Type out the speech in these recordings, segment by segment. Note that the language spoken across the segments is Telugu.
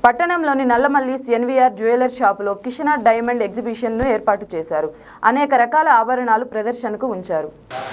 పట్టణంలోని నల్లమల్లి ఎన్వీఆర్ జ్యువెలర్ షాపులో కిషనా డైమండ్ ఎగ్జిబిషన్ను ఏర్పాటు చేశారు అనేక రకాల ఆభరణాలు ప్రదర్శనకు ఉంచారు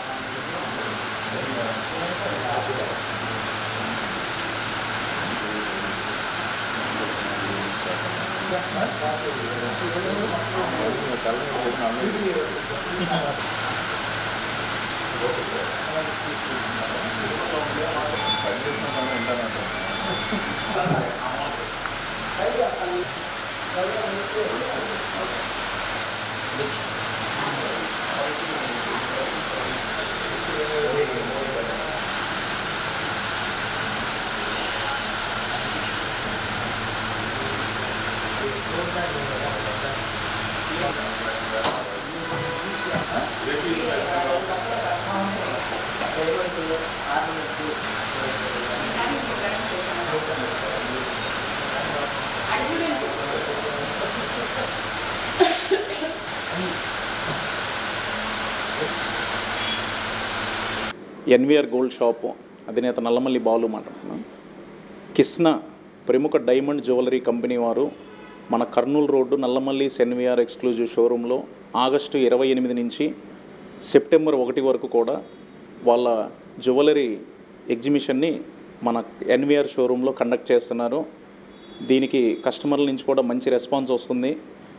ఎన్విఆర్ గోల్డ్ షాపు అధినేత నల్లమల్లి బాలు మాట్లాడుతున్నాను కిస్న ప్రముఖ డైమండ్ జ్యువెలరీ కంపెనీ వారు మన Kurnool road Nallamalli NVR exclusive షోరూంలో ఆగస్టు ఇరవై ఎనిమిది నుంచి సెప్టెంబర్ ఒకటి వరకు కూడా వాళ్ళ జ్యువెలరీ ఎగ్జిబిషన్ని మన ఎన్విఆర్ షోరూంలో కండక్ట్ చేస్తున్నారు దీనికి కస్టమర్ల నుంచి కూడా మంచి రెస్పాన్స్ వస్తుంది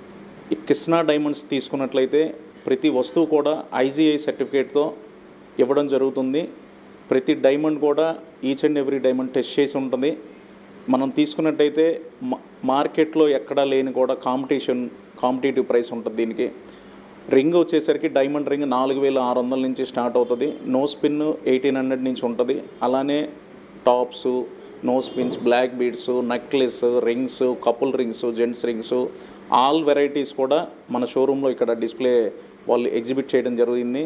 ఈ కృష్ణా డైమండ్స్ తీసుకున్నట్లయితే ప్రతి వస్తువు కూడా ఐజీఐ సర్టిఫికేట్తో ఇవ్వడం జరుగుతుంది ప్రతి డైమండ్ కూడా each and every diamond test చేసి ఉంటుంది మనం తీసుకున్నట్టయితే మా- మార్కెట్లో ఎక్కడా లేని కూడా కాంపిటీషన్ కాంపిటేటివ్ ప్రైస్ ఉంటుంది దీనికి రింగ్ వచ్చేసరికి డైమండ్ రింగ్ నాలుగు వేల ఆరు వందల నుంచి స్టార్ట్ అవుతుంది నో స్పిన్ ఎయిటీన్ హండ్రెడ్ నుంచి ఉంటుంది అలానే tops nose pins black beads necklace rings couple rings gents rings all varieties కూడా మన షోరూంలో ఇక్కడ డిస్ప్లే వాళ్ళు ఎగ్జిబిట్ చేయడం జరిగింది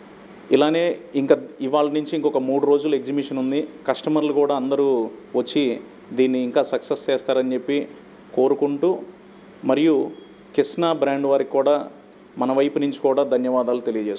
ఇలానే ఇంకా ఇవాళ నుంచి ఇంకొక మూడు రోజులు ఎగ్జిబిషన్ ఉంది కస్టమర్లు కూడా అందరూ వచ్చి దీన్ని ఇంకా సక్సెస్ చేస్తారని చెప్పి కోరుకుంటూ మరియు కిస్నా బ్రాండ్ వారికి కూడా మన వైపు నుంచి కూడా ధన్యవాదాలు తెలియజేస్తున్నాను